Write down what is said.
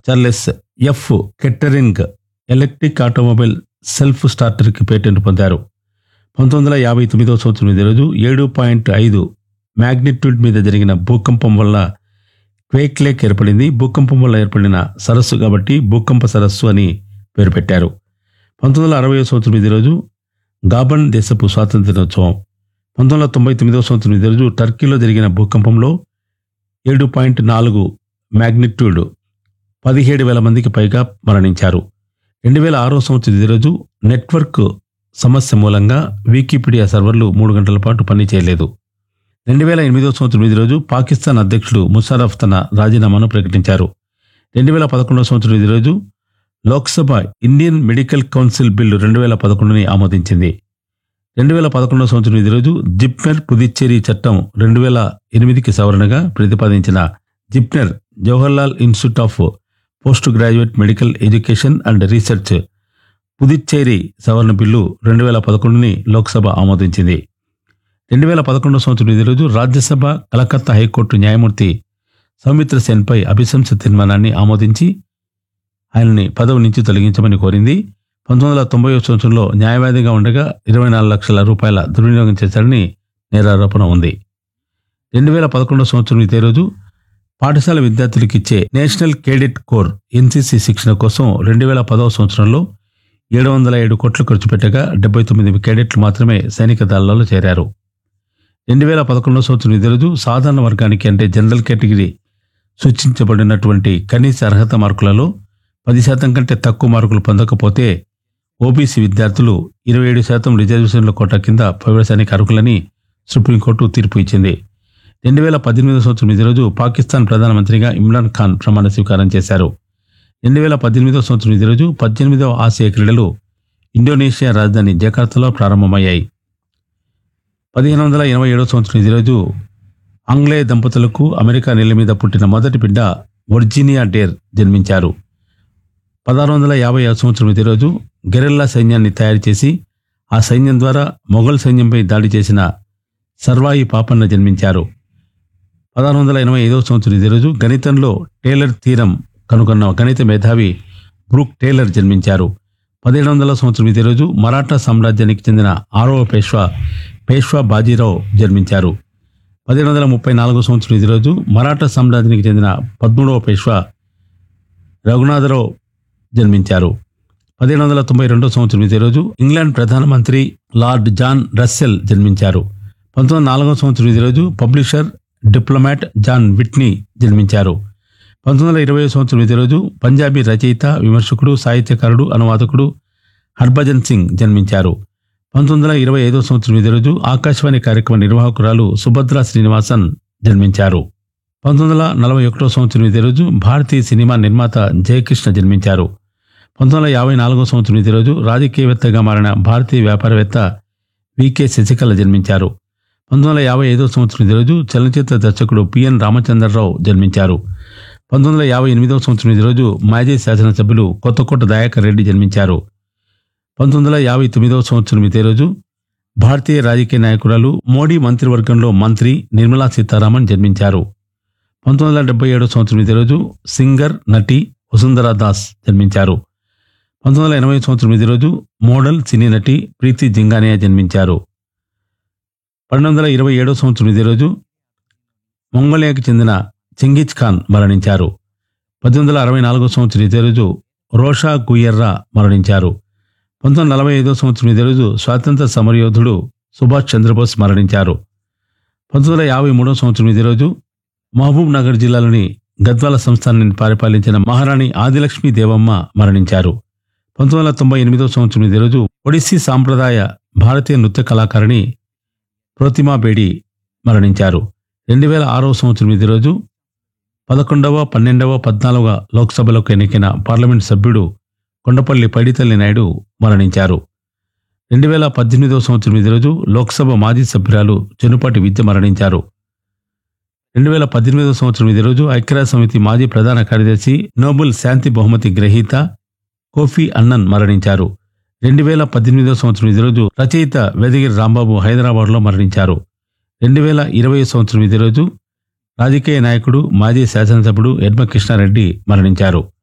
Charles F Kettering electric automobile self స్టార్టర్కి patent పొందారు పంతొమ్మిది వందల యాభై తొమ్మిదవ సంవత్సరం ఇదే రోజు ఏడు పాయింట్ ఐదు మ్యాగ్నిట్యూడ్ మీద జరిగిన భూకంపం వల్ల క్వేక్ లేక్ ఏర్పడింది భూకంపం వల్ల ఏర్పడిన సరస్సు కాబట్టి భూకంప సరస్సు అని పేరు పెట్టారు పంతొమ్మిది వందల అరవై సంవత్సరం ఇదే రోజు గాబన్ దేశపు స్వాతంత్ర దినోత్సవం పంతొమ్మిది వందల తొంభై తొమ్మిదవ సంవత్సరం ఇదే రోజు టర్కీలో జరిగిన భూకంపంలో ఏడు పాయింట్ నాలుగు మ్యాగ్నిట్యూడ్ పదిహేడు వేల మందికి పైగా మరణించారు రెండు వేల ఆరో సంవత్సరం ఇదే రోజు నెట్వర్క్ సమస్య మూలంగా వికీపీడియా సర్వర్లు మూడు గంటల పాటు పనిచేయలేదు రెండు వేల ఎనిమిదో సంవత్సరం ఇదే రోజు పాకిస్తాన్ అధ్యక్షుడు ముషారఫ్ తన రాజీనామాను ప్రకటించారు రెండు వేల పదకొండవ సంవత్సరం ఇదే రోజు Lok Sabha Indian medical council bill రెండు వేల పదకొండుని ఆమోదించింది రెండు వేల పదకొండవ సంవత్సరం ఇదే రోజు జిప్నర్ పుదుచ్చేరి చట్టం రెండు వేల ఎనిమిదికి సవరణగా ప్రతిపాదించిన JIPMER Jawaharlal institute of postgraduate medical education and research Puducherry సవరణ బిల్లు రెండు వేల పదకొండుని లోక్సభ ఆమోదించింది రెండు వేల పదకొండవ సంవత్సరం ఇదే రోజు రాజ్యసభ కలకత్తా హైకోర్టు న్యాయమూర్తి సౌమిత్ర సేన్పై అభిశంస తీర్మానాన్ని ఆమోదించి ఆయనని పదవి నుంచి తొలగించమని కోరింది పంతొమ్మిది వందల తొంభై సంవత్సరంలో న్యాయవాదిగా ఉండగా ఇరవై నాలుగు లక్షల రూపాయల దుర్వినియోగం చేశారని నేరారోపణ ఉంది రెండు వేల పదకొండవ సంవత్సరం ఇదే రోజు పాఠశాల విద్యార్థులకు ఇచ్చే నేషనల్ కేడెట్ కోర్ ఎన్సీసీ శిక్షణ కోసం రెండు వేల పదవ సంవత్సరంలో ఏడు వందల ఏడు కోట్లు ఖర్చు పెట్టగా డెబ్బై తొమ్మిది కేడెట్లు మాత్రమే సైనిక దళాలలో చేరారు రెండు వేల పదకొండవ సంవత్సరం ఇదే రోజు సాధారణ వర్గానికి అంటే జనరల్ కేటగిరీ సూచించబడినటువంటి కనీస అర్హత మార్కులలో పది శాతం కంటే తక్కువ మార్కులు పొందకపోతే ఓబీసీ విద్యార్థులు ఇరవై ఏడు శాతం రిజర్వేషన్ల కోటా కింద ప్రవేశానికి అర్హులని సుప్రీంకోర్టు తీర్పు ఇచ్చింది రెండు వేల పద్దెనిమిదవ సంవత్సరం ఇదే రోజు పాకిస్తాన్ ప్రధానమంత్రిగా ఇమ్రాన్ ఖాన్ ప్రమాణ స్వీకారం చేశారు రెండు వేల పద్దెనిమిదవ సంవత్సరం ఇదే రోజు పద్దెనిమిదవ ఆసియా క్రీడలు ఇండోనేషియా రాజధాని జకార్తాలో ప్రారంభమయ్యాయి పదిహేను వందల ఎనభై ఏడవ సంవత్సరం ఇదే రోజు ఆంగ్లేయ దంపతులకు అమెరికా నేల మీద పుట్టిన మొదటి బిడ్డ వర్జీనియా డేర్ జన్మించారు పదహారు వందల యాభై ఐదు సంవత్సరం ఇదే రోజు గెరిల్లా సైన్యాన్ని తయారు చేసి ఆ సైన్యం ద్వారా మొఘల్ సైన్యంపై దాడి చేసిన సర్వాయి పాపన్న జన్మించారు పదహారు వందల ఎనభై ఐదవ సంవత్సరం ఇదే రోజు గణితంలో టేలర్ తీరం కనుగొన్న గణిత మేధావి బ్రూక్ టేలర్ జన్మించారు పదిహేడు వందల సంవత్సరం ఇదే రోజు మరాఠా సామ్రాజ్యానికి చెందిన ఆరవ పేష్వా పేష్వా బాజీరావు జన్మించారు పదిహేడు వందల ముప్పై నాలుగో సంవత్సరం ఇదే రోజు మరాఠా సామ్రాజ్యానికి చెందిన పదమూడవ పేష్వా రఘునాథరావు జన్మించారు పదిహేడు వందల తొంభై రెండో సంవత్సరం ఇదే రోజు ఇంగ్లాండ్ ప్రధానమంత్రి లార్డ్ జాన్ రస్సెల్ జన్మించారు పంతొమ్మిది వందల నాలుగో సంవత్సరం ఇదే రోజు పబ్లిషర్ డిప్లొమాట్ జాన్ విట్నీ జన్మించారు పంతొమ్మిది వందల ఇరవై సంవత్సరం ఇదే రోజు పంజాబీ రచయిత విమర్శకుడు సాహిత్యకారుడు అనువాదకుడు హర్భజన్ సింగ్ జన్మించారు పంతొమ్మిది వందల ఇరవై ఐదో సంవత్సరం ఇదే రోజు ఆకాశవాణి కార్యక్రమ నిర్వాహకురాలు సుభద్ర శ్రీనివాసన్ జన్మించారు పంతొమ్మిది వందల నలభై ఒకటో సంవత్సరం ఇదే రోజు భారతీయ సినిమా నిర్మాత జయకృష్ణ జన్మించారు పంతొమ్మిది వందల యాభై నాలుగో సంవత్సరం ఇదే రోజు రాజకీయవేత్తగా మారిన భారతీయ వ్యాపారవేత్త వికే శశికళ జన్మించారు పంతొమ్మిది వందల యాభై ఐదో సంవత్సరం ఇదే రోజు చలనచిత్ర దర్శకుడు పిఎన్ రామచంద్రరావు జన్మించారు పంతొమ్మిది వందల యాభై ఎనిమిదవ సంవత్సరం ఇదే రోజు మాజీ శాసనసభ్యులు కొత్తకోట దయాకర్ రెడ్డి జన్మించారు పంతొమ్మిది వందల యాభై తొమ్మిదవ సంవత్సరం ఇదే రోజు భారతీయ రాజకీయ నాయకురాలు మోడీ మంత్రివర్గంలో మంత్రి నిర్మలా సీతారామన్ జన్మించారు పంతొమ్మిది వందల డెబ్బై ఏడవ సంవత్సరం ఇదే రోజు సింగర్ నటి వసుంధరా దాస్ జన్మించారు పంతొమ్మిది వందల ఎనభై సంవత్సరం ఇదే రోజు మోడల్ సినీ నటి ప్రీతి జింగానియా జన్మించారు పన్నెండు వందల ఇరవై ఏడవ సంవత్సరం ఇదే రోజు మంగోలియాకి చెందిన చెంగిజ్ ఖాన్ మరణించారు పద్దెనిమిది వందల అరవై నాలుగో సంవత్సరం ఇదే రోజు రోషా గుయ్యర్రా మరణించారు పంతొమ్మిది వందల నలభై ఐదో సంవత్సరం ఇదే రోజు స్వాతంత్ర సమరయోధుడు సుభాష్ చంద్రబోస్ మరణించారు పంతొమ్మిది వందల యాభై మూడో సంవత్సరం ఇదే రోజు మహబూబ్ నగర్ జిల్లాలోని గద్వాల సంస్థానాన్ని పరిపాలించిన మహారాణి ఆదిలక్ష్మి దేవమ్మ మరణించారు పంతొమ్మిది వందల తొంభై ఎనిమిదో సంవత్సరం ఇదే రోజు ఒడిస్సీ సాంప్రదాయ భారతీయ నృత్య కళాకారిణి ప్రోతిమా బేడి మరణించారు రెండు వేల ఆరవ సంవత్సరం ఇదే రోజు పదకొండవ పన్నెండవ పద్నాలుగవ లోక్సభలకు ఎన్నికైన పార్లమెంట్ సభ్యుడు కొండపల్లి పైడితల్లి నాయుడు మరణించారు రెండు వేల పద్దెనిమిదవ సంవత్సరం ఇదే రోజు లోక్సభ మాజీ సభ్యురాలు చెనుపాటి విద్య మరణించారు రెండు వేల పద్దెనిమిదవ సంవత్సరం ఇదే రోజు ఐక్యరాజ్య సమితి మాజీ ప్రధాన కార్యదర్శి నోబెల్ శాంతి బహుమతి గ్రహీత కోఫీ అన్నన్ మరణించారు రెండు వేల పద్దెనిమిదవ సంవత్సరం ఇదే రోజు రచయిత వేదగిరి రాంబాబు హైదరాబాద్లో మరణించారు రెండు వేల ఇరవై సంవత్సరం ఇదే రోజు రాజకీయ నాయకుడు మాజీ శాసనసభ్యుడు యడ్మ కృష్ణారెడ్డి మరణించారు